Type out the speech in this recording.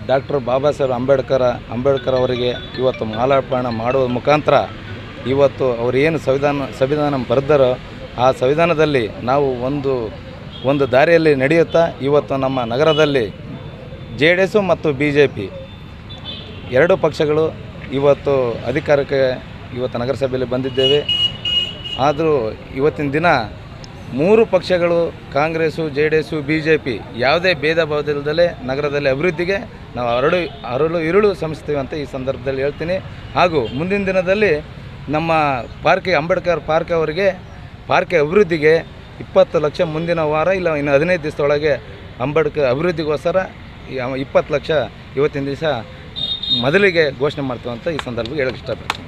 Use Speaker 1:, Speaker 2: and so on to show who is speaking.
Speaker 1: doctor Baba Saheb Ambedkar Ambedkar ಅವರಿಗೆ ಇವತ್ತು ಮಾಲಾರ್ಪಣೆ ಮಾಡುವ ಮುಖಾಂತರ ಇವತ್ತು ಅವರು ಏನು ಸಂವಿಧಾನ ಸಂವಿಧಾನ ಬರೆದರೋ ಆ ಸಂವಿಧಾನದಲ್ಲಿ ನಾವು ಒಂದು ಒಂದು ದಾರಿಯಲ್ಲಿ ನಡೆಯುತ್ತಾ ಇವತ್ತು ನಮ್ಮ ನಗರದಲ್ಲಿ ಜೆ ಡಿ ಎಸ್ಸು ಮತ್ತು ಬಿ ಜೆ ಪಿ ಎರಡು ಪಕ್ಷಗಳು ಇವತ್ತು ಅಧಿಕಾರಕ್ಕೆ ಇವತ್ತು ನಗರಸಭೆಯಲ್ಲಿ ಬಂದಿದ್ದೇವೆ ಆದರೂ ಇವತ್ತಿನ ದಿನ ಮೂರು ಪಕ್ಷಗಳು Congress J D S B J P ಯಾವುದೇ ಭೇದ ಭಾವದಿಲ್ಲದಲೇ ನಗರದಲ್ಲಿ ಅಭಿವೃದ್ಧಿಗೆ ನಾವು ಅರಳು ಅರಳು ಇರುಳು ಶ್ರಮಿಸ್ತೀವಿ ಅಂತ ಈ ಸಂದರ್ಭದಲ್ಲಿ ಹೇಳ್ತೀನಿ ಹಾಗೂ ಮುಂದಿನ ದಿನದಲ್ಲಿ ನಮ್ಮ ಪಾರ್ಕ್ ಅಂಬೇಡ್ಕರ್ ಪಾರ್ಕ್ ಅವರಿಗೆ ಪಾರ್ಕ್ ಅಭಿವೃದ್ಧಿಗೆ ಇಪ್ಪತ್ತು ಲಕ್ಷ ಮುಂದಿನ ವಾರ ಇಲ್ಲ ಇನ್ನು ಹದಿನೈದು ದಿವಸದೊಳಗೆ ಅಂಬೇಡ್ಕರ್ ಅಭಿವೃದ್ಧಿಗೋಸ್ಕರ ಈ ಅವ- ಇಪ್ಪತ್ತು ಲಕ್ಷ ಇವತ್ತಿನ ದಿವಸ ಮೊದಲಿಗೆ ಘೋಷಣೆ ಮಾಡ್ತೀವಿ ಅಂತ ಈ ಸಂದರ್ಭಕ್ಕೆ ಹೇಳಕ್ಕೆ ಇಷ್ಟಪಡ್ತೀನಿ